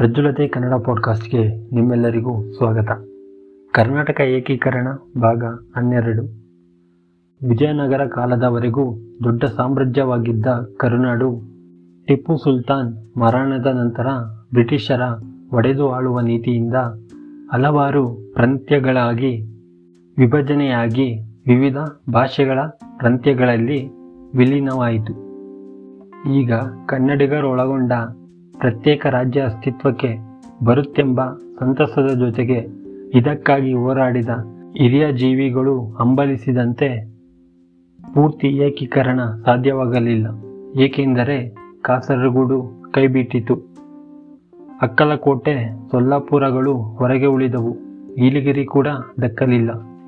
ಪ್ರಜ್ವಲತೆ ಕನ್ನಡ ಪಾಡ್ಕಾಸ್ಟ್ಗೆ ನಿಮ್ಮೆಲ್ಲರಿಗೂ ಸ್ವಾಗತ ಕರ್ನಾಟಕ ಏಕೀಕರಣ ಭಾಗ ಹನ್ನೆರಡು ವಿಜಯನಗರ ಕಾಲದವರೆಗೂ ದೊಡ್ಡ ಸಾಮ್ರಾಜ್ಯವಾಗಿದ್ದ ಕರುನಾಡು ಟಿಪ್ಪು ಸುಲ್ತಾನ್ ಮರಣದ ನಂತರ ಬ್ರಿಟಿಷರ ಒಡೆದು ಆಳುವ ನೀತಿಯಿಂದ ಹಲವಾರು ಪ್ರಾಂತ್ಯಗಳಾಗಿ ವಿಭಜನೆಯಾಗಿ ವಿವಿಧ ಭಾಷೆಗಳ ಪ್ರಾಂತ್ಯಗಳಲ್ಲಿ ವಿಲೀನವಾಯಿತು ಈಗ ಕನ್ನಡಿಗರೊಳಗೊಂಡ ಪ್ರತ್ಯೇಕ ರಾಜ್ಯ ಅಸ್ತಿತ್ವಕ್ಕೆ ಬರುತ್ತೆಂಬ ಸಂತಸದ ಜೊತೆಗೆ ಇದಕ್ಕಾಗಿ ಹೋರಾಡಿದ ಹಿರಿಯ ಜೀವಿಗಳು ಹಂಬಲಿಸಿದಂತೆ ಪೂರ್ತಿ ಏಕೀಕರಣ ಸಾಧ್ಯವಾಗಲಿಲ್ಲ ಏಕೆಂದರೆ ಕಾಸರಗೋಡು ಕೈಬಿಟ್ಟಿತು ಅಕ್ಕಲಕೋಟೆ ಸೊಲ್ಲಾಪುರಗಳು ಹೊರಗೆ ಉಳಿದವು ನೀಲಗಿರಿ ಕೂಡ ದಕ್ಕಲಿಲ್ಲ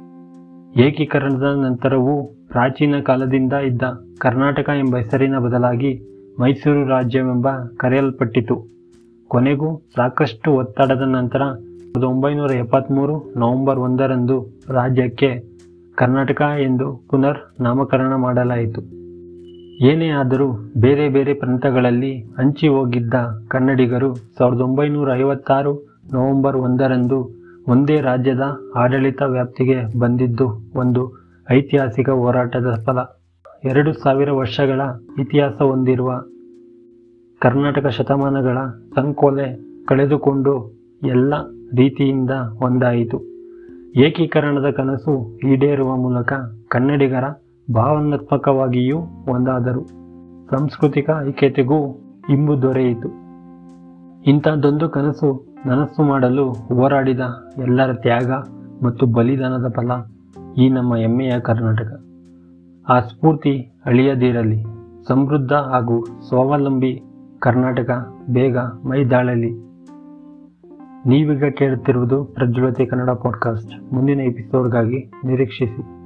ಏಕೀಕರಣದ ನಂತರವೂ ಪ್ರಾಚೀನ ಕಾಲದಿಂದ ಇದ್ದ ಕರ್ನಾಟಕ ಎಂಬ ಹೆಸರಿನ ಬದಲಾಗಿ ಮೈಸೂರು ರಾಜ್ಯವೆಂಬ ಕರೆಯಲ್ಪಟ್ಟಿತು ಕೊನೆಗೂ ಸಾಕಷ್ಟು ಒತ್ತಡದ ನಂತರ ಸಾವಿರದ ಒಂಬೈನೂರ ಎಪ್ಪತ್ತ್ಮೂರು ನವೆಂಬರ್ ಒಂದರಂದು ರಾಜ್ಯಕ್ಕೆ ಕರ್ನಾಟಕ ಎಂದು ಪುನರ್ ನಾಮಕರಣ ಮಾಡಲಾಯಿತು ಏನೇ ಆದರೂ ಬೇರೆ ಬೇರೆ ಪ್ರಾಂತಗಳಲ್ಲಿ ಹಂಚಿ ಹೋಗಿದ್ದ ಕನ್ನಡಿಗರು ಸಾವಿರದ ಒಂಬೈನೂರ ಐವತ್ತಾರು ನವೆಂಬರ್ ಒಂದರಂದು ಒಂದೇ ರಾಜ್ಯದ ಆಡಳಿತ ವ್ಯಾಪ್ತಿಗೆ ಬಂದಿದ್ದು ಒಂದು ಐತಿಹಾಸಿಕ ಹೋರಾಟದ ಫಲ ಎರಡು ಸಾವಿರ ವರ್ಷಗಳ ಇತಿಹಾಸ ಹೊಂದಿರುವ ಕರ್ನಾಟಕ ಶತಮಾನಗಳ ಸಂಕೋಲೆ ಕಳೆದುಕೊಂಡು ಎಲ್ಲ ರೀತಿಯಿಂದ ಒಂದಾಯಿತು ಏಕೀಕರಣದ ಕನಸು ಈಡೇರುವ ಮೂಲಕ ಕನ್ನಡಿಗರ ಭಾವನಾತ್ಮಕವಾಗಿಯೂ ಒಂದಾದರು ಸಾಂಸ್ಕೃತಿಕ ಐಕ್ಯತೆಗೂ ಇಂಬು ದೊರೆಯಿತು ಇಂಥದ್ದೊಂದು ಕನಸು ನನಸು ಮಾಡಲು ಹೋರಾಡಿದ ಎಲ್ಲರ ತ್ಯಾಗ ಮತ್ತು ಬಲಿದಾನದ ಫಲ ಈ ನಮ್ಮ ಹೆಮ್ಮೆಯ ಕರ್ನಾಟಕ ಆ ಸ್ಫೂರ್ತಿ ಅಳಿಯದಿರಲಿ ಸಮೃದ್ಧ ಹಾಗೂ ಸ್ವಾವಲಂಬಿ ಕರ್ನಾಟಕ ಬೇಗ ಮೈದಾಳಲಿ ನೀವೀಗ ಕೇಳುತ್ತಿರುವುದು ಪ್ರಜ್ವಲತೆ ಕನ್ನಡ ಪಾಡ್ಕಾಸ್ಟ್ ಮುಂದಿನ ಎಪಿಸೋಡ್ಗಾಗಿ ನಿರೀಕ್ಷಿಸಿ